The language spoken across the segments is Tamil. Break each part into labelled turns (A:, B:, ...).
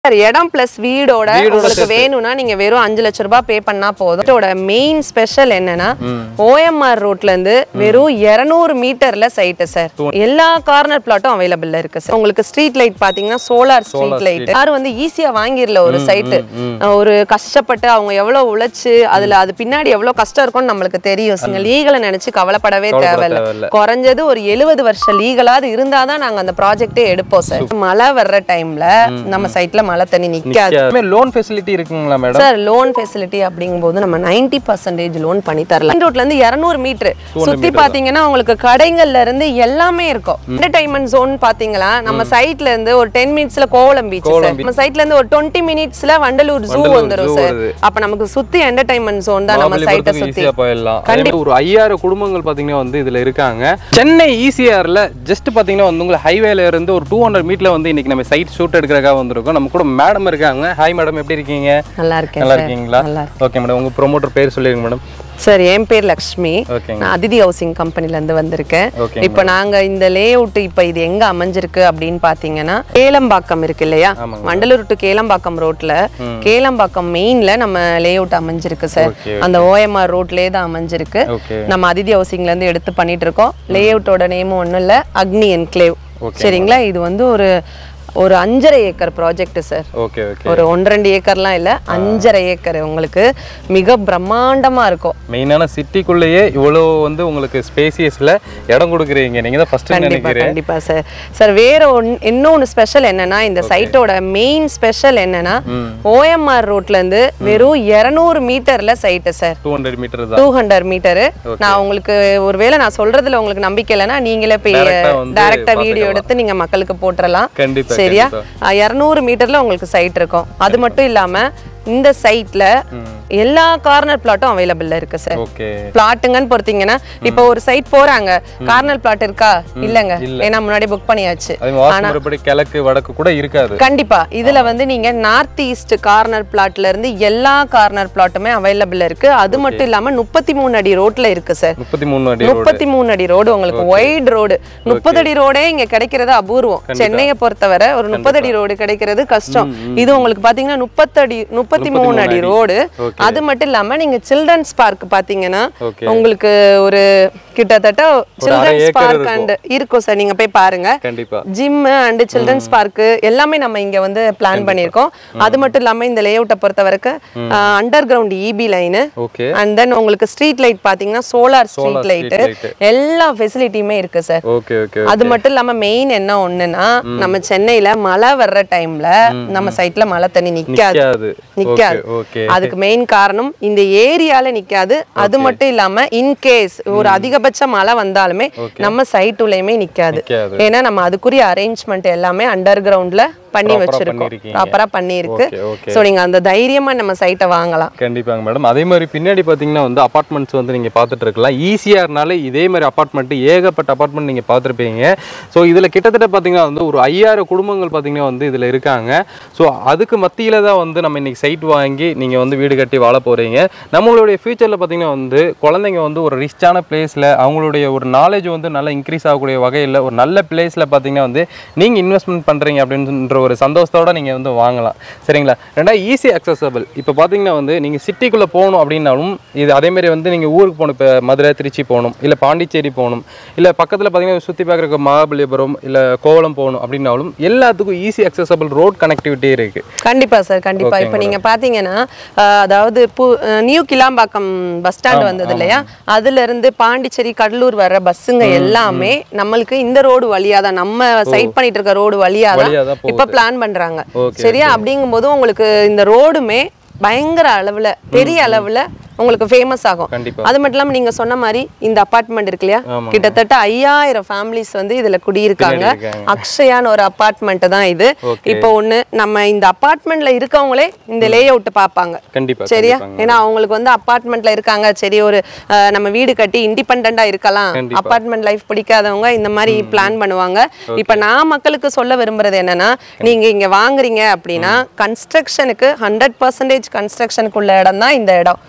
A: சார் இடம் பிளஸ் வீடோட
B: வீடோட
A: உங்களுக்கு வேணும்னா நீங்க வெறும் அஞ்சு லட்ச ரூபாய் பே பண்ணா போதும் இதோட மெயின் ஸ்பெஷல் என்னன்னா ஓஎம்ஆர் ரோட்ல இருந்து வெறும் 200 மீட்டர்ல சைட்டு சார் எல்லா கார்னர் பிளாட்டும் அவைலபிள்ல இருக்கு சார் உங்களுக்கு ஸ்ட்ரீட் லைட் பாத்தீங்கன்னா சோலார் ஸ்ட்ரீட் லைட் யாரும் வந்து ஈஸியா வாங்கிடல ஒரு சைட்டு ஒரு கஷ்டப்பட்டு அவங்க எவ்வளவு உழைச்சு அதுல அது பின்னாடி எவ்வளவு கஷ்டம் இருக்கும்னு நம்மளுக்கு தெரியும் நீங்க லீகலை நினைச்சு கவலைப்படவே தேவையில்ல
B: தேவையில்ல.
A: குறைஞ்சது ஒரு எழுபது வருஷம் லீகலாவது இருந்தாதான் நாங்க அந்த ப்ராஜெக்டே எடுப்போம் சார் மழை வர்ற டைம்ல நம்ம சைட்ல மழை தண்ணி நிக்காது
B: லோன் ஃபெசிலிட்டி இருக்குங்களா மேடம்
A: சார் லோன் ஃபெசிலிட்டி அப்படிங்கும்போது நம்ம 90% பர்சன்டேஜ் லோன் பண்ணி தரலாம் ரோட்ல இருந்து 200 மீட்டர் சுத்தி பாத்தீங்கன்னா உங்களுக்கு கடைகள்ல இருந்து எல்லாமே இருக்கும் என்டர்டைன்மெண்ட் ஜோன் பாத்தீங்களா நம்ம சைட்ல இருந்து ஒரு டென் மினிட்ஸ்ல கோவளம் பீச் சார் நம்ம சைட்ல இருந்து ஒரு டுவெண்ட்டி மினிட்ஸ்ல வண்டலூர் ஜூ
B: வண்டலூர்
A: வந்துரும்
B: zoo
A: சார்
B: வருது.
A: அப்ப நமக்கு சுத்தி என்டர்டைன்மெண்ட் ஜோன் தான் நம்ம சைட்டை
B: மகாபலிபுரத்துக்கு
A: சுத்தி
B: ஈஸியா போயிடலாம் அதே மாதிரி ஒரு ஐயாயிரம் குடும்பங்கள் பாத்தீங்கன்னா வந்து இதுல இருக்காங்க சென்னை ஈசிஆர்ல ஜஸ்ட் பாத்தீங்கன்னா வந்து உங்களுக்கு ஹைவேல இருந்து ஒரு டூ ஹண்ட்ரட் மீட்டர்ல வந்து இன்னைக்கு நம்ம சைட் ஷூட் எடுக்கிறக்காக வந்திருக்கோம் நம்ம கூட மேடம் இருக்காங்க ஹாய் மேடம் எப்படி இருக்கீங்க
A: நல்லா இருக்கேன்
B: நல்லா
A: சார்
B: இருக்கீங்களா
A: நல்லா
B: ஓகே மேடம் உங்க ப்ரொமோட்டர் பேர் சொல்லிருங்க மேடம்
A: சார் என் பேர் லக்ஷ்மி
B: ஓகேங்க
A: நான் அதிதி ஹவுசிங் கம்பெனில இருந்து வந்திருக்கேன்
B: ஓகேங்க
A: இப்போ நாங்க இந்த லே அவுட் இப்போ இது எங்க அமைஞ்சிருக்கு அப்படின்னு பாத்தீங்கன்னா கேளம்பாக்கம் இருக்கு இல்லையா
B: ஆமாங்க.
A: வண்டலூர் டு கேளம்பாக்கம் ரோட்ல கேளம்பாக்கம் மெயின்ல நம்ம லே அவுட் அமைஞ்சிருக்கு சார்
B: ஓகே
A: அந்த ஓஎம்ஆர் ரோட்லயே தான் அமைஞ்சிருக்கு
B: ஓகே
A: நம்ம அதிதி ஹவுசிங்ல இருந்து எடுத்து பண்ணிட்டு இருக்கோம் லே அவுட்டோட நேமும் ஒன்றும் இல்லை அக்னி என்க்ளேவ் சரிங்களா இது வந்து ஒரு ஒரு அஞ்சரை acre project sir
B: okay okay
A: ஒரு ஒன்றரை ஏக்கர்லாம் இல்ல அஞ்சரை ஏக்கர் உங்களுக்கு மிக பிரம்மாண்டமா இருக்கும்
B: மெயினான சிட்டிக்குள்ளேயே இவ்வளோ வந்து உங்களுக்கு ஸ்பேசியஸ்ல இடம் கொடுக்குறீங்க நீங்க தான் ஃபர்ஸ்ட்
A: கண்டிப்பா
B: நினைக்கிறேன்
A: கண்டிப்பா சார் சார் வேற ஒன் இன்னொன்னு ஸ்பெஷல் என்னன்னா இந்த சைட்டோட மெயின் ஸ்பெஷல் என்னன்னா ஓஎம்ஆர் ரோட்ல இருந்து வெறும் 200 மீட்டர்ல site sir
B: two hundred metre தான்
A: டூ ஹண்ட்ரட் மீட்டரு நான் உங்களுக்கு ஒருவேளை நான் சொல்றதுல உங்களுக்கு நம்பிக்கை இல்லைன்னா நீங்களே போய்
B: Direct ஆ வந்து
A: டைரக்டா வீடியோ எடுத்து நீங்க மக்களுக்கு போட்டுறலாம்
B: கண்டிப்பா
A: சரியா இரநூறு மீட்டர்ல உங்களுக்கு சைட் இருக்கும் அது மட்டும் இல்லாம இந்த சைட்ல எல்லா கார்னர் பிளாட்டும் அவைலபிள்ல இருக்கு சார்
B: ஓகே
A: பிளாட்டுங்கன்னு பொறுத்தீங்கன்னா இப்போ ஒரு சைட் போறாங்க கார்னர் பிளாட் இருக்கா இல்லங்க ஏன்னா முன்னாடி புக் பண்ணியாச்சு
B: அது வாஸ்து முறைப்படி கிழக்கு வடக்கு கூட இருக்காது
A: கண்டிப்பா இதுல வந்து நீங்க நார்த் ஈஸ்ட் கார்னர் பிளாட்ல இருந்து எல்லா கார்னர் பிளாட்டுமே அவைலபிள் இருக்கு அது மட்டும் இல்லாம முப்பத்தி மூணு அடி ரோட்ல இருக்கு சார்
B: முப்பத்தி மூணு அடி
A: முப்பத்தி மூணு அடி ரோடு உங்களுக்கு ஒயிட் ரோடு முப்பது அடி ரோடே இங்க கிடைக்கிறது அபூர்வம் சென்னையை பொறுத்தவரை ஒரு முப்பது அடி ரோடு கிடைக்கிறது கஷ்டம் இது உங்களுக்கு பாத்தீங்கன்னா முப்பத்தடி முப்பத்தி மூணு அடி ரோடு அது மட்டும் இல்லாம நீங்க சில்ட்ரன்ஸ் பார்க் பாத்தீங்கன்னா
B: Okay.
A: உங்களுக்கு ஒரு கிட்டத்தட்ட சில்ட்ரன்ஸ்
B: acre
A: பார்க்
B: இருக்கும்.
A: அண்ட் இருக்கும் சார் நீங்க போய் பாருங்க
B: கண்டிப்பா
A: ஜிம் அண்ட் சில்ட்ரன்ஸ் பார்க் எல்லாமே நம்ம இங்க வந்து பிளான் பண்ணியிருக்கோம் அது மட்டும் இல்லாம இந்த லே அவுட்டை பொறுத்த வரைக்கும் underground EB line
B: okay
A: and then உங்களுக்கு ஸ்ட்ரீட் லைட் பாத்தீங்கன்னா solar street light
B: street light.
A: எல்லா ஃபெசிலிட்டியுமே இருக்கு சார்
B: ஓகே ஓகே
A: அது மட்டும் இல்லாம மெயின் என்ன ஒண்ணுன்னா நம்ம சென்னையில மழை வர்ற டைம்ல நம்ம சைட்ல மழை தண்ணி நிக்காது
B: நிக்காது
A: நிக்காது
B: ஓகே
A: அதுக்கு மெயின் காரணம் இந்த ஏரியால நிக்காது அது மட்டும் இல்லாம இன்கேஸ் ஒரு அதிகபட்ச மழை வந்தாலுமே நம்ம சைட்டுலயுமே நிக்காது
B: நிக்காது.
A: ஏன்னா நம்ம அதுக்குரிய அரேஞ்ச்மெண்ட் எல்லாமே அண்டர் கிரவுண்ட்ல பண்ணி
B: Proper ஆ
A: வச்சிருக்கோம்
B: பண்ணிருக்கீங்க.
A: ப்ராப்பரா பண்ணியிருக்கு
B: ஓகே ஓகே
A: சோ நீங்க அந்த தைரியமா நம்ம சைட்டை வாங்கலாம்
B: கண்டிப்பாங்க மேடம் அதே மாதிரி பின்னாடி பார்த்தீங்கன்னா வந்து அப்பார்ட்மெண்ட்ஸ் வந்து நீங்கள் பார்த்துட்டு இருக்கலாம் ஈஸியாகனால இதே மாதிரி அப்பார்ட்மெண்ட் ஏகப்பட்ட அப்பார்ட்மெண்ட் நீங்கள் பார்த்துருப்பீங்க ஸோ இதில் கிட்டத்தட்ட பார்த்தீங்கன்னா வந்து ஒரு ஐயாயிரம் குடும்பங்கள் பார்த்தீங்கன்னா வந்து இதில் இருக்காங்க ஸோ அதுக்கு மத்தியில் தான் வந்து நம்ம இன்னைக்கு சைட் வாங்கி நீங்கள் வந்து வீடு கட்டி வாழ போகிறீங்க நம்மளுடைய ஃபியூச்சரில் பார்த்தீங்கன்னா வந்து குழந்தைங்க வந்து ஒரு ரிச்சான பிளேஸில் அவங்களுடைய ஒரு நாலேஜ் வந்து நல்லா இன்க்ரீஸ் ஆகக்கூடிய வகையில் ஒரு நல்ல பிளேஸில் பார்த்தீங்கன்னா வந்து நீங்கள் இன்வெஸ்ட்மெண்ட் பண்ணுறீங்க அப்படின்ற ஒரு சந்தோஷத்தோட நீங்கள் வந்து வாங்கலாம் சரிங்களா ரெண்டாவது ஈஸி அக்சசபிள் இப்போ பார்த்தீங்கன்னா வந்து நீங்கள் சிட்டிக்குள்ளே போகணும் அப்படின்னாலும் இது அதேமாரி வந்து நீங்கள் ஊருக்கு போகணும் இப்போ மதுரை திருச்சி போகணும் இல்லை பாண்டிச்சேரி போகணும் இல்லை பக்கத்தில் பார்த்தீங்கன்னா சுற்றி பார்க்குறக்கு மகாபலிபுரம் இல்லை கோவளம் போகணும் அப்படின்னாலும் எல்லாத்துக்கும் ஈஸி அக்சசபிள் ரோட் கனெக்டிவிட்டி இருக்குது
A: கண்டிப்பா சார் கண்டிப்பா இப்போ நீங்க பாத்தீங்கன்னா அஹ், அதாவது பு- அஹ், நியூ கிளாம்பாக்கம் பஸ் ஸ்டாண்ட் வந்தது இல்லையா அதுல இருந்து பாண்டிச்சேரி கடலூர் வர்ற பஸ்ஸுங்க எல்லாமே நம்மளுக்கு இந்த ரோடு வழியா தான் நம்ம சைட் பண்ணிட்டு இருக்க ரோடு வழியா
B: வழியா
A: தான்
B: தான்
A: இப்ப பிளான் பண்றாங்க
B: Okay,
A: சரியா அப்படிங்கும்போது உங்களுக்கு இந்த ரோடுமே பயங்கர அளவுல பெரிய அளவுல உங்களுக்கு ஃபேமஸ் ஆகும்
B: கண்டிப்பா.
A: அது மட்டும் இல்லாம நீங்க சொன்ன மாதிரி இந்த அபார்ட்மெண்ட் இருக்கு இல்லையா
B: ஆமாங்க.
A: கிட்டத்தட்ட ஐயாயிரம் ஃபேமிலிஸ் வந்து இதுல குடியிருக்காங்க
B: பின்னாடி இருக்காங்க.
A: அக்ஷயான்னு ஒரு அபார்ட்மெண்ட் தான் இது
B: Okay.
A: இப்போ ஒண்ணு நம்ம இந்த அபார்ட்மெண்ட்ல இருக்கவங்களே இந்த லே அவுட் பார்ப்பாங்க
B: கண்டிப்பாக
A: சரியா ஏன்னா அவங்களுக்கு வந்து அபார்ட்மெண்ட்ல இருக்காங்க சரி ஒரு அஹ், நம்ம வீடு கட்டி இண்டிபெண்டா இருக்கலாம்
B: கண்டிப்பா.
A: அபார்ட்மெண்ட் லைஃப் பிடிக்காதவங்க இந்த மாதிரி பிளான் பண்ணுவாங்க இப்ப நான் மக்களுக்கு சொல்ல விரும்புறது என்னன்னா நீங்க இங்க வாங்குறீங்க அப்படின்னா கன்ஸ்ட்ரக்ஷனுக்கு ஹண்ட்ரட் பர்சன்டேஜ் கன்ஸ்ட்ரக்ஷனுக்குள்ள இடம் தான் இந்த இடம்
B: கண்டிப்பா.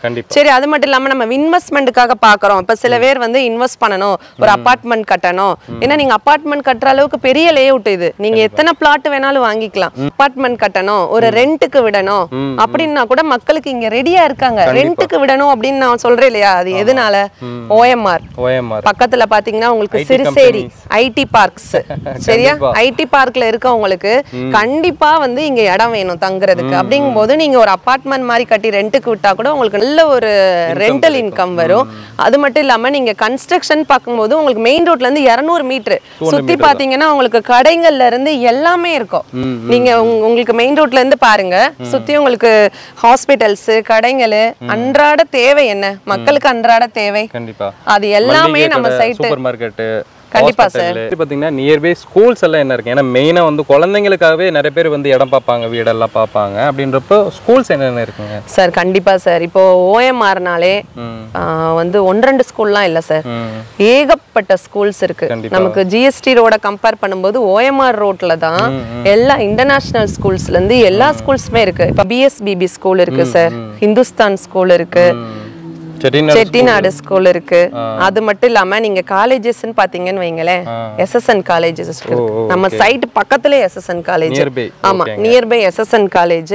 A: சரி அது மட்டும் இல்லாம நம்ம இன்வெஸ்ட்மெண்ட்டுக்காக பாக்குறோம் இப்ப சில பேர் வந்து இன்வெஸ்ட் பண்ணணும் ஒரு அபார்ட்மெண்ட் கட்டணும் ஏன்னா நீங்க அபார்ட்மெண்ட் கட்டுற அளவுக்கு பெரிய லேஅவுட் இது நீங்க எத்தனை பிளாட் வேணாலும் வாங்கிக்கலாம் அபார்ட்மெண்ட் கட்டணும் ஒரு ரெண்ட்டுக்கு விடணும் அப்படின்னா கூட மக்களுக்கு இங்க ரெடியா இருக்காங்க ரெண்ட்டுக்கு விடணும் அப்படின்னு நான் சொல்றேன் இல்லையா அது எதனால ஓஎம்ஆர்
B: ஓஎம்ஆர்
A: பக்கத்துல பாத்தீங்கன்னா உங்களுக்கு
B: IT
A: சிறுசேரி ஐடி பார்க்ஸ் சரியா
B: கண்டிப்பா.
A: ஐடி பார்க்ல இருக்கவங்களுக்கு கண்டிப்பா வந்து இங்க இடம் வேணும் தங்குறதுக்கு அப்படிங்கும்போது நீங்க ஒரு அபார்ட்மெண்ட் மாதிரி கட்டி ரெண்ட்டுக்கு விட்டா கூட உங்களுக்கு நல்ல ஒரு ரெண்டல் இன்கம் வரும் அது மட்டும் இல்லாம நீங்க கன்ஸ்ட்ரக்ஷன் பார்க்கும்போது உங்களுக்கு மெயின் ரோட்ல இருந்து 200 மீட்டர் சுத்தி பாத்தீங்கன்னா உங்களுக்கு கடைகள்ல இருந்து எல்லாமே இருக்கும் நீங்க உங்க- உங்களுக்கு மெயின் ரோட்ல இருந்து பாருங்க சுத்தி உங்களுக்கு ஹாஸ்பிட்டல்ஸ் கடைகள் அன்றாட தேவை என்ன மக்களுக்கு அன்றாட தேவை
B: கண்டிப்பா
A: அது எல்லாமே நம்ம சைட்டு
B: சூப்பர் மார்க்கெட்
A: கண்டிப்பா
B: பாத்தீங்கன்னா நியர்பை ஸ்கூல்ஸ் எல்லாம் என்ன இருக்கு ஏன்னா மெயினா வந்து குழந்தைங்களுக்காகவே நிறைய பேர் வந்து இடம் பார்ப்பாங்க வீடெல்லாம் பார்ப்பாங்க அப்படின்றப்போ ஸ்கூல்ஸ் என்னென்ன இருக்குங்க
A: சார் கண்டிப்பா சார் இப்போ ஓஎம்ஆர்னாலே
B: ம்.
A: வந்து ஒன்று ரெண்டு ஸ்கூல்லாம் இல்ல சார்
B: ம்.
A: ஏகப்பட்ட ஸ்கூல்ஸ் இருக்கு
B: கண்டிப்பா.
A: நமக்கு ஜிஎஸ்டி ரோட கம்பேர் பண்ணும்போது ஓஎம்ஆர் ரோட்ல தான் எல்லா இன்டர்நேஷனல் ஸ்கூல்ஸ்ல இருந்து எல்லா ஸ்கூல்ஸுமே இருக்கு இப்போ பிஎஸ்பிபி ஸ்கூல் இருக்கு சார் ஹிந்துஸ்தான் ஸ்கூல் இருக்கு
B: செட்டிநாடு
A: செட்டிநாடு ஸ்கூல் இருக்கு அது மட்டும் இல்லாம நீங்க காலேஜஸ்ன்னு பாத்தீங்கன்னு வைங்களேன் எஸ்எஸ்என் காலேஜஸ் இருக்கு நம்ம சைட் பக்கத்துல எஸ்எஸ்என் காலேஜ்
B: Nearby.
A: ஆமா nearby SSN college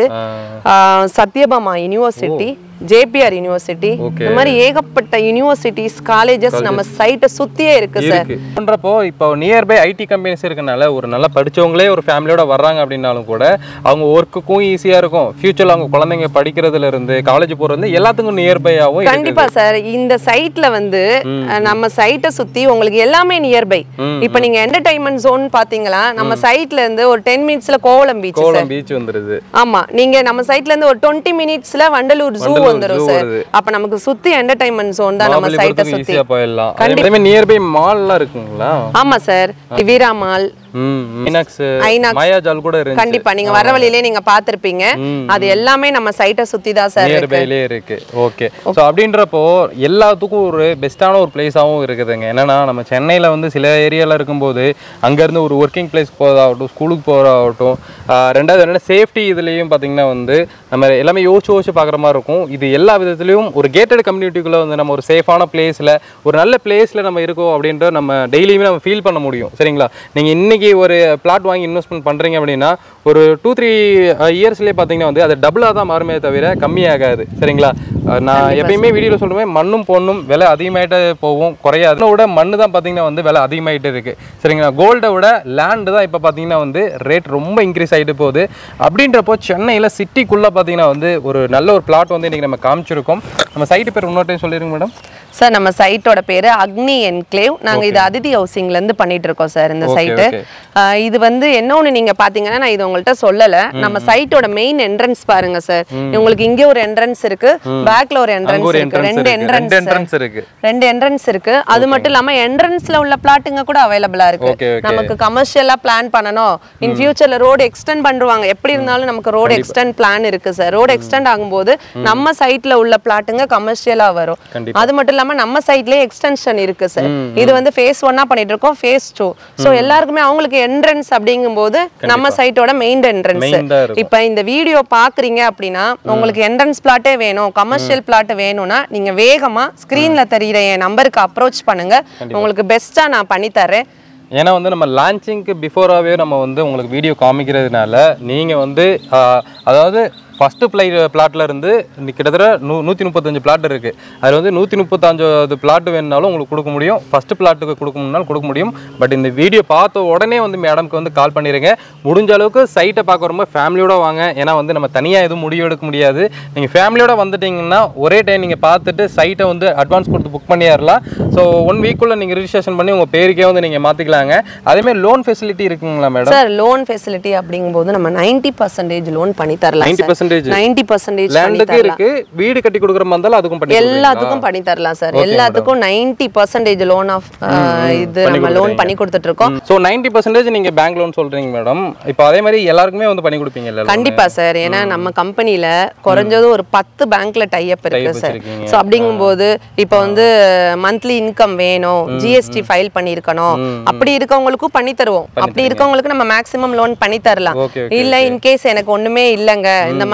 A: Sathyabama university JPR university இந்த மாதிரி ஏகப்பட்ட யூனிவர்சிட்டிஸ் காலேஜஸ் நம்ம சைட்டை சுத்தியே இருக்கு சார்
B: இருக்கு பண்றப்போ இப்போ நியர்பை ஐடி கம்பெனிஸ் இருக்கனால ஒரு நல்லா படிச்சவங்களே ஒரு ஃபேமிலியோட வர்றாங்க அப்படின்னாலும் கூட அவங்க ஒர்க்குக்கும் ஈஸியா இருக்கும் ஃபியூச்சர்ல அவங்க குழந்தைங்க படிக்கிறதுல இருந்து காலேஜ் போறது எல்லாத்துக்கும் நியர்பையாவும் இருக்கு
A: கண்டிப்பா சார் இந்த சைட்ல வந்து அஹ், நம்ம சைட்டை சுத்தி உங்களுக்கு எல்லாமே நியர்பை இப்போ நீங்க என்டர்டைன்மெண்ட் ஜோன் பாத்தீங்களா நம்ம சைட்ல இருந்து ஒரு டென் மினிட்ஸ்ல கோவளம் பீச்
B: கோலம் பீச் வந்துருது
A: ஆமா நீங்க நம்ம சைட்ல இருந்து ஒரு டுவெண்ட்டி மினிட்ஸ்ல வண்டலூர் ஜூ வந்துரும்
B: zoo
A: சார்
B: வருது.
A: அப்ப நமக்கு சுத்தி என்டர்டைன்மெண்ட் ஜோன் தான் நம்ம சைட்டை
B: மகாபலிபுரத்துக்கு
A: சுத்தி
B: ஈஸியா போயிடலாம் அதே மாதிரி நியர்பை மால்லாம் இருக்குங்களா
A: ஆமா சார் வீரா மால்
B: ம் ஐநாக்ஸ்
A: ஐநாக்ஸ்.
B: மாயாஜால் கூட இருந்துச்சு
A: கண்டிப்பா நீங்க வர வழியிலே நீங்க பாத்திருப்பீங்க அது எல்லாமே நம்ம சைட்டை சுத்தி தான் சார் இருக்கு
B: நியர்பைலே இருக்கு ஓகே ஸோ அப்படின்றப்போ எல்லாத்துக்கும் ஒரு பெஸ்ட்டான ஒரு பிளேஸாகவும் இருக்குதுங்க என்னன்னா நம்ம சென்னையில் வந்து சில ஏரியாவில் இருக்கும்போது அங்கேருந்து ஒரு ஒர்க்கிங் பிளேஸ் போகிறதாகட்டும் ஸ்கூலுக்கு போகிறதாகட்டும் ரெண்டாவது என்னென்னா சேஃப்டி இதுலேயும் பார்த்தீங்கன்னா வந்து நம்ம எல்லாமே யோசிச்சு யோசிச்சு பார்க்குற மாதிரி இருக்கும் இது எல்லா விதத்துலையும் ஒரு கேட்டட் கம்யூனிட்டிக்குள்ளே வந்து நம்ம ஒரு சேஃபான பிளேஸில் ஒரு நல்ல பிளேஸில் நம்ம இருக்கோம் அப்படின்ற நம்ம டெய்லியுமே நம்ம ஃபீல் பண்ண முடியும் சரிங்களா நீங்கள் இன்னைக்கு ஒரு பிளாட் வாங்கி இன்வெஸ்ட்மெண்ட் பண்ணுறீங்க அப்படின்னா ஒரு டூ த்ரீ இயர்ஸ்லேயே பார்த்தீங்கன்னா வந்து அது டபுளாக தான் மாறுமே தவிர கம்மியாகாது சரிங்களா அஹ் நான் எப்பயுமே வீடியோவில் சொல்லுவேன் மண்ணும் பொண்ணும் விலை அதிகமாயிட்டே போகும் குறையாது அதை விட மண்ணு தான் பார்த்தீங்கன்னா வந்து விலை அதிகமாயிட்டே இருக்கு சரிங்களா கோல்டை விட லேண்டு தான் இப்போ பார்த்தீங்கன்னா வந்து ரேட் ரொம்ப இன்க்ரீஸ் ஆகிட்டு போகுது அப்படின்றப்போ சென்னையில் சிட்டிக்குள்ளே பார்த்தீங்கன்னா வந்து ஒரு நல்ல ஒரு பிளாட் வந்து இன்றைக்கி நம்ம காமிச்சிருக்கோம் நம்ம சைட்டு பேர் இன்னொரு டைம் சொல்லிடுங்க மேடம்
A: சார் நம்ம சைட்டோட பேரு அக்னி என்க்ளேவ் நாங்க இது அதிதி ஹவுசிங்ல இருந்து பண்ணிட்டு இருக்கோம் சார் இந்த
B: Okay,
A: சைட்டு
B: okay.
A: இது வந்து என்ன ஒண்ணு நீங்க பாத்தீங்கன்னா நான் இது உங்கள்ட்ட சொல்லல நம்ம சைட்டோட மெயின் என்ட்ரன்ஸ் பாருங்க சார் உங்களுக்கு இங்க ஒரு என்ட்ரன்ஸ் இருக்கு பேக்ல ஒரு
B: அங்கே
A: என்ட்ரன்ஸ்
B: ஒரு
A: இருக்கு
B: என்ட்ரன்ஸ்
A: ரெண்டு
B: இருக்கு ரெண்டு
A: என்ட்ரன்ஸ்
B: என்ட்ரன்ஸ் இருக்கு
A: ரெண்டு என்ட்ரன்ஸ் இருக்கு அது மட்டும் இல்லாம என்ட்ரன்ஸ்ல உள்ள பிளாட்டுங்க கூட அவைலபிளா இருக்கு
B: Okay, okay.
A: நமக்கு கமர்ஷியலா பிளான் பண்ணணும் இன் ஃபியூச்சர்ல ரோடு எக்ஸ்டெண்ட் பண்ணுவாங்க எப்படி இருந்தாலும் நமக்கு ரோடு எக்ஸ்டெண்ட் பிளான் இருக்கு சார் ரோடு எக்ஸ்டெண்ட் ஆகும்போது நம்ம சைட்ல உள்ள பிளாட்டுங்க கமர்ஷியலா வரும்
B: கண்டிப்பா.
A: அது மட்டும் இல்லாம நம்ம சைட்லயே எக்ஸ்டென்ஷன் இருக்கு சார் இது வந்து ஃபேஸ் ஒன்னா பண்ணிட்டு இருக்கோம் ஃபேஸ் டூ சோ எல்லாருக்குமே அவங்களுக்கு என்ட்ரன்ஸ் அப்படிங்கும்போது நம்ம சைட்டோட மெயின் என்ட்ரன்ஸ்
B: Main தான் இருக்கும்.
A: இப்ப இந்த வீடியோ பாக்குறீங்க அப்படின்னா உங்களுக்கு என்ட்ரன்ஸ் பிளாட்டே வேணும் கமர்ஷியல் பிளாட் வேணும்னா நீங்க வேகமா ஸ்கிரீன்ல தெரியுற என் நம்பருக்கு அப்ரோச் பண்ணுங்க உங்களுக்கு பெஸ்டா நான் பண்ணி தரேன்
B: ஏன்னா வந்து நம்ம லான்ச்சிங்க்கு பிஃபோராகவே நம்ம வந்து உங்களுக்கு வீடியோ காமிக்கிறதுனால நீங்கள் வந்து ஆஹ், அதாவது ஃபஸ்ட்டு ஃப்ளை பிளாட்ல இருந்து இன்னைக்கு கிட்டத்தட்ட நூ நூற்றி முப்பத்தஞ்சு பிளாட் இருக்குது அதில் வந்து நூற்றி முப்பத்தஞ்சாவது பிளாட் வேணுனாலும் உங்களுக்கு கொடுக்க முடியும் ஃபஸ்ட்டு பிளாட்டுக்கு கொடுக்கணும்னாலும் கொடுக்க முடியும் பட் இந்த வீடியோ பார்த்த உடனே வந்து மேடம்க்கு வந்து கால் பண்ணிடுங்க முடிஞ்ச அளவுக்கு சைட்டை பார்க்க ரொம்ப ஃபேமிலியோட வாங்க ஏன்னா வந்து நம்ம தனியாக எதுவும் முடிவு எடுக்க முடியாது நீங்கள் ஃபேமிலியோட வந்துட்டீங்கன்னா ஒரே டைம் நீங்கள் பார்த்துட்டு சைட்டை வந்து அட்வான்ஸ் கொடுத்து புக் பண்ணிடலாம் ஸோ ஒன் வீக்குள்ளே நீங்கள் ரிஜிஸ்ட்ரேஷன் பண்ணி உங்கள் பேருக்கே வந்து நீங்கள் மாற்றிக்கலாங்க அதேமாதிரி லோன் ஃபெசிலிட்டி இருக்குங்களா மேடம்
A: சார் லோன் ஃபெசிலிட்டி அப்படிங்கும்போது நம்ம நைன்டி பர்சன்டேஜ் லோன் பண்ணி தரலாம்
B: நைன்டி பர்சன்டேஜ்
A: நைன்டி பர்சன்டேஜ் பண்ணி
B: லேண்டுக்கு
A: தரலாம்
B: இருக்கு வீடு கட்டி கொடுக்குற மாதிரி இருந்தாலும் அதுக்கும் பண்ணி
A: எல்லாத்துக்கும் பண்ணி தரலாம் சார் எல்லாத்துக்கும் நைன்டி பர்சன்டேஜ் லோன் ஆஃப் இது நம்ம லோன் பண்ணி கொடுத்துட்டு இருக்கோம்
B: ஸோ நைன்டி பர்சன்டேஜ் நீங்கள் பேங்க் லோன் சொல்கிறீங்க மேடம் இப்போ அதே மாதிரி எல்லாருக்குமே வந்து பண்ணி கொடுப்பீங்க இல்லை
A: கண்டிப்பா சார் ஏன்னா நம்ம கம்பெனில குறைஞ்சது ஒரு பத்து பேங்க்ல டைப் இருக்கு சார்
B: வச்சிருக்கீங்க.
A: ஸோ அப்படிங்கும்போது இப்போ வந்து மந்த்லி இன்கம் வேணும் ஜிஎஸ்டி ஃபைல் பண்ணியிருக்கணும் அப்படி இருக்கவங்களுக்கும் பண்ணி தருவோம் அப்படி இருக்கவங்களுக்கு நம்ம மேக்ஸிமம் லோன் பண்ணி தரலாம்
B: Okay, okay,
A: இல்ல இன்கேஸ் எனக்கு ஒண்ணுமே இல்லைங்க இந்த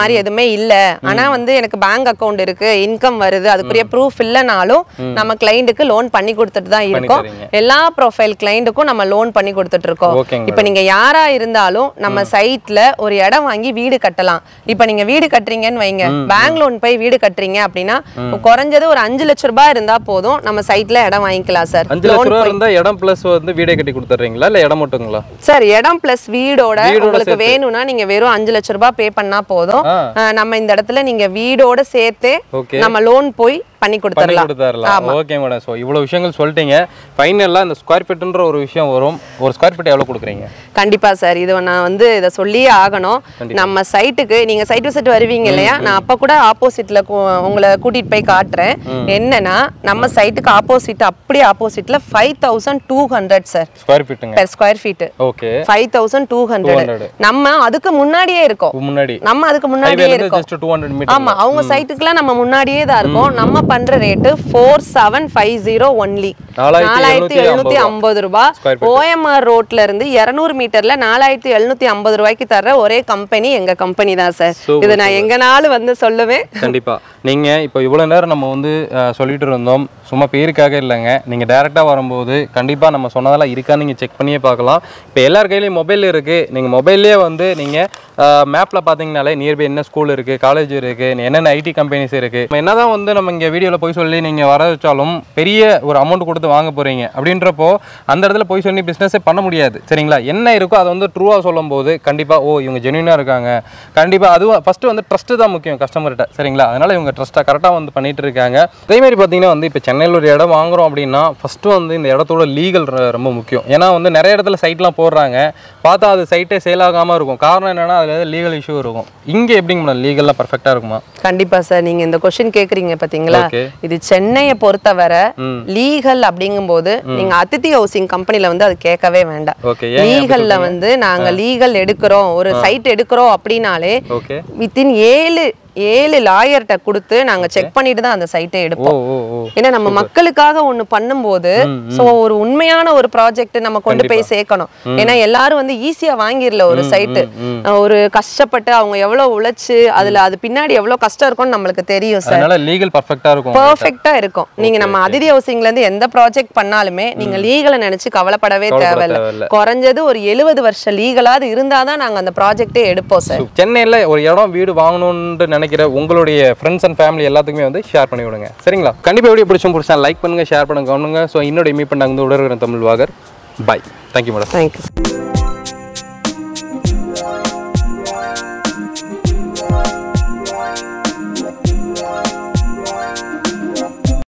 A: மாதிரி எதுவுமே இல்ல ஆனா வந்து எனக்கு பேங்க் அக்கவுண்ட் இருக்கு இன்கம் வருது அதுக்குரிய ப்ரூஃப் இல்லைனாலும் நம்ம கிளைண்ட்டுக்கு லோன் பண்ணி கொடுத்துட்டு தான் இருக்கோம்
B: தரீங்க.
A: எல்லா ப்ரொஃபைல் கிளைண்ட்டுக்கும் நம்ம லோன் பண்ணி கொடுத்துட்டு இருக்கோம்
B: ஓகேங்க
A: இப்போ நீங்க யாரா இருந்தாலும் நம்ம சைட்ல ஒரு இடம் வாங்கி வீடு கட்டலாம் இப்போ நீங்க வீடு கட்டுறீங்கன்னு வைங்க பேங்க் லோன் போய் வீடு கட்டுறீங்க அப்படின்னா குறைஞ்சது ஒரு அஞ்சு லட்ச ரூபாய் இருந்தா போதும் நம்ம சைட்ல இடம் வாங்கிக்கலாம் சார்
B: அஞ்சு லட்ச ரூபா இருந்தா இடம் பிளஸ் வந்து வீடே கட்டி கொடுத்துட்றீங்களா இல்ல இடம் மட்டுங்களா
A: சார் இடம் பிளஸ் வீடோட
B: வீடோட
A: உங்களுக்கு வேணும்னா நீங்க வெறும் அஞ்சு லட்ச ரூபாய் பே பண்ணா போதும்
B: ஆ.
A: அஹ் நம்ம இந்த இடத்துல நீங்க வீடோட சேர்த்தே
B: ஓகே
A: நம்ம லோன் போய் பண்ணி
B: பண்ணி
A: கொடுத்துடலாம்
B: கொடுத்துடலாம் ஓகே மேடம் ஸோ இவ்வளவு விஷயங்கள் சொல்லிட்டீங்க ஃபைனலாக இந்த ஸ்கொயர் ஃபீட்ன்ற ஒரு விஷயம் வரும் ஒரு ஸ்கொயர் ஃபீட் எவ்வளவு கொடுக்குறீங்க
A: கண்டிப்பா சார் இது நான் வந்து இதை சொல்லியே ஆகணும் நம்ம சைட்டுக்கு நீங்க சைட் விசிட் வருவீங்க இல்லையா நான் அப்ப கூட ஆப்போசிட்ல உங்களை கூட்டிட்டு போய் காட்டுறேன் என்னன்னா நம்ம சைட்டுக்கு ஆப்போசிட் அப்படியே ஆப்போசிட்ல five thousand two hundred sir
B: square ஃபீட்டுங்க
A: per square feet
B: okay
A: five thousand two hundred
B: 200.
A: நம்ம அதுக்கு முன்னாடியே இருக்கோம்
B: முன்னாடி
A: நம்ம அதுக்கு முன்னாடியே
B: ஹைவேல இருந்து
A: இருக்கோம்
B: ஜஸ்ட் டூ ஹண்ட்ரட் மீட்டர்
A: ஆமா அவங்க சைட்டுக்குலாம் நம்ம முன்னாடியே தான் இருக்கோம் நம்ம பண்ற rate four seven five zero only
B: நாலாயிரத்தி
A: நாலாயிரத்தி எழுநூத்தி ஐம்பது ரூபாய்
B: Square feet.
A: ஓஎம்ஆர் ரோட்ல இருந்து இருநூறு மீட்டர்ல நாலாயிரத்தி எழுநூத்தி ஐம்பது ரூபாய்க்கு தர்ற ஒரே கம்பெனி எங்க கம்பெனி தான் சார்
B: Super,
A: இது நான் எங்கனாலும் வந்து சொல்லுவேன்
B: கண்டிப்பா நீங்க இப்போ இவ்வளவு நேரம் நம்ம வந்து அஹ், சொல்லிட்டு இருந்தோம் சும்மா பேருக்காக இல்லைங்க நீங்க டைரக்டா வரும்போது கண்டிப்பா நம்ம சொன்னதெல்லாம் இருக்கான்னு நீங்க செக் பண்ணியே பார்க்கலாம் இப்போ எல்லார் கையிலயும் மொபைல் இருக்கு நீங்க மொபைல்லே வந்து நீங்க மேப்ல பாத்தீங்கனாலே நியர்பை என்ன ஸ்கூல் இருக்கு காலேஜ் இருக்கு என்னென்ன ஐடி கம்பெனிஸ் இருக்கு நம்ம என்னதான் வந்து நம்ம இங்க வீடியோல போய் சொல்லி நீங்க வர வச்சாலும் பெரிய ஒரு அமௌண்ட் கொடுத்து வாங்க போறீங்க அப்படின்றப்போ அந்த இடத்துல போய் சொல்லி பிசினஸே பண்ண முடியாது சரிங்களா என்ன இருக்கோ அதை வந்து ட்ரூவா சொல்லும் போது கண்டிப்பா ஓ இவங்க ஜென்யூனா இருக்காங்க கண்டிப்பா அதுவும் ஃபர்ஸ்ட் வந்து ட்ரஸ்ட் தான் முக்கியம் கஸ்டமர்கிட்ட சரிங்களா அதனால இவங்க ட்ரஸ்ட்டாக கரெக்டாக வந்து பண்ணிட்டு இருக்காங்க அதே மாதிரி பார்த்தீங்கன்னா வந்து இப்போ சென்னையில் ஒரு இடம் வாங்குறோம் அப்படின்னா ஃபர்ஸ்ட் வந்து இந்த இடத்தோட லீகல் ரொம்ப முக்கியம் ஏன்னா வந்து நிறைய இடத்துல சைட்லாம் போடுறாங்க பார்த்தா அது சைட்டே சேல் ஆகாம இருக்கும் காரணம் என்னன்னா அதுல ஏதாவது லீகல் இஷ்யூ இருக்கும் இங்க எப்படிங்க மேடம் லீகல்லாம் பர்ஃபெக்டாக இருக்குமா
A: கண்டிப்பா சார் நீங்க இந்த கொஸ்டின் கேக்குறீங்க பாத்தீங்களா
B: Okay.
A: இது சென்னையை பொறுத்தவரை
B: ம்.
A: லீகல் அப்படிங்கும்போது நீங்க அதித்தி ஹவுசிங் கம்பெனில வந்து அது கேட்கவே வேண்டாம்
B: ஓகே ஏன்
A: லீகல்ல வந்து நாங்க லீகல் எடுக்கிறோம் ஒரு சைட் எடுக்கிறோம் அப்படின்னாலே
B: ஓகே
A: வித்தின் ஏழு ஏழு லாயர்கிட்ட கொடுத்து நாங்க செக் பண்ணிட்டு தான் அந்த சைட்டை
B: ஓ
A: எடுப்போம்
B: ஓ ஓ
A: ஏன்னா நம்ம மக்களுக்காக ஒண்ணு பண்ணும்போது சோ ஒரு உண்மையான ஒரு ப்ராஜெக்ட் நம்ம கொண்டு போய் சேர்க்கணும் ஏன்னா எல்லாரும் வந்து ஈஸியா வாங்கிரல ஒரு சைட்டு ஒரு கஷ்டப்பட்டு அவங்க எவ்வளவு உழைச்சு அதுல அது பின்னாடி எவ்வளவு கஷ்டம் இருக்கும்னு நம்மளுக்கு தெரியும் சார்
B: அதனால லீகல் பர்ஃபெக்டாக இருக்கும்
A: பர்ஃபெக்ட்டா இருக்கும் நீங்க நம்ம அதிதி ஹவுசிங்ல இருந்து எந்த ப்ராஜெக்ட் பண்ணாலுமே நீங்க லீகலை நினைச்சு கவலைப்படவே
B: கவலைப்பட
A: தேவையில்ல
B: தேவையில்ல.
A: குறைஞ்சது ஒரு எழுபது வருஷம் லீகலாவது இருந்தாதான் நாங்க அந்த ப்ராஜெக்டே எடுப்போம் சார்
B: சென்னையில் ஒரு இடம் வீடு வாங்கணும்னு நினைக்கிற உங்களுடைய ஃப்ரெண்ட்ஸ் அண்ட் ஃபேமிலி எல்லாத்துக்குமே வந்து ஷேர் பண்ணி விடுங்க சரிங்களா கண்டிப்பாக வீடியோ பிடிச்சும் பிடிச்சா லைக் பண்ணுங்க ஷேர் பண்ணுங்க கவனிங்க ஸோ இன்னொரு மீட் பண்ணாங்க வந்து உடற்கிற தமிழ் வாகர் பாய் தேங்க்யூ மேடம்
A: தேங்க்யூ